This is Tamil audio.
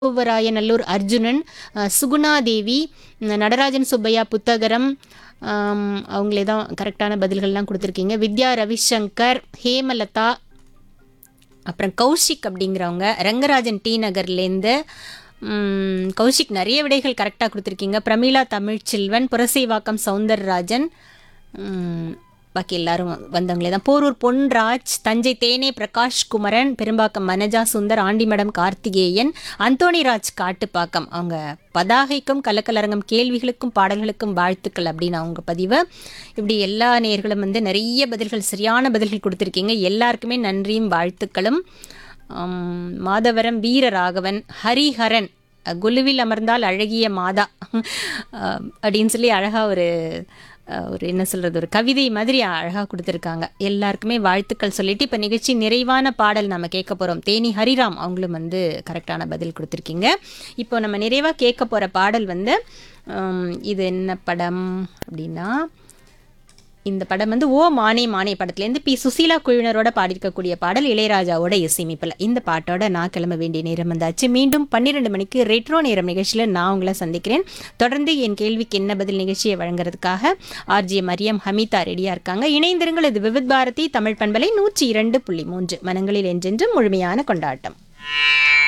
நல்லூர் அர்ஜுனன் அஹ், சுகுணா தேவி உம், நடராஜன் சுப்பையா புத்தகரம் ஆம், அவங்களே தான் கரெக்டான பதில்கள்லாம் கொடுத்துருக்கீங்க வித்யா ரவிசங்கர் ஹேமலதா அப்புறம் கௌஷிக் அப்படிங்கிறவங்க ரங்கராஜன் டி நகர்லேருந்து ம், கௌஷிக் நிறைய விடைகள் கரெக்டாக கொடுத்துருக்கீங்க பிரமீளா தமிழ்ச்செல்வன் புரசைவாக்கம் சவுந்தரராஜன் ம், பாக்கி எல்லாரும் வந்தவங்களே தான் போரூர் பொன்ராஜ் தஞ்சை தேனே பிரகாஷ் குமரன் பெரும்பாக்கம் மனஜா சுந்தர் ஆண்டிமடம் கார்த்திகேயன் அந்தோணிராஜ் காட்டுப்பாக்கம் அவங்க பதாகைக்கும் கலக்கலரங்கம் கேள்விகளுக்கும் பாடல்களுக்கும் வாழ்த்துக்கள் அப்படின்னு அவங்க பதிவு இப்படி எல்லா நேர்களும் வந்து நிறைய பதில்கள் சரியான பதில்கள் கொடுத்துருக்கீங்க எல்லாருக்குமே நன்றியும் வாழ்த்துக்களும் ஆம், மாதவரம் வீரராகவன் ஹரிஹரன் அஹ், குலுவில் அமர்ந்தால் அழகிய மாதா அஹ், அப்படின்னு சொல்லி அழகாக ஒரு அஹ், ஒரு என்ன சொல்கிறது ஒரு கவிதை மாதிரி அழகாக கொடுத்துருக்காங்க எல்லாருக்குமே வாழ்த்துக்கள் சொல்லிட்டு இப்போ நிகழ்ச்சி நிறைவான பாடல் நம்ம கேட்க போகிறோம் தேனி ஹரிராம் அவங்களும் வந்து கரெக்டான பதில் கொடுத்துருக்கீங்க இப்போ நம்ம நிறைவாக கேட்க போகிற பாடல் வந்து உம், இது என்ன படம் அப்படின்னா இந்த படம் வந்து ஓ மானே மானே படத்துலேருந்து பி சுசீலா குழுவினரோட பாடியிருக்கக்கூடிய பாடல் இளையராஜாவோட இசையமைப்பில் இந்த பாட்டோட நான் கிளம்ப வேண்டிய நேரம் வந்தாச்சு மீண்டும் பன்னிரெண்டு மணிக்கு ரெட்ரோ நேரம் நிகழ்ச்சியில் நான் உங்களை சந்திக்கிறேன் தொடர்ந்து என் கேள்விக்கு என்ன பதில் நிகழ்ச்சியை வழங்குறதுக்காக ஆர்ஜே மரியம் ஹமிதா ரெடியாக இருக்காங்க இணைந்திருங்கள் இது விவித் பாரதி தமிழ் பண்பலை நூற்றி இரண்டு புள்ளி மூன்று மனங்களில் என்றென்றும் முழுமையான கொண்டாட்டம்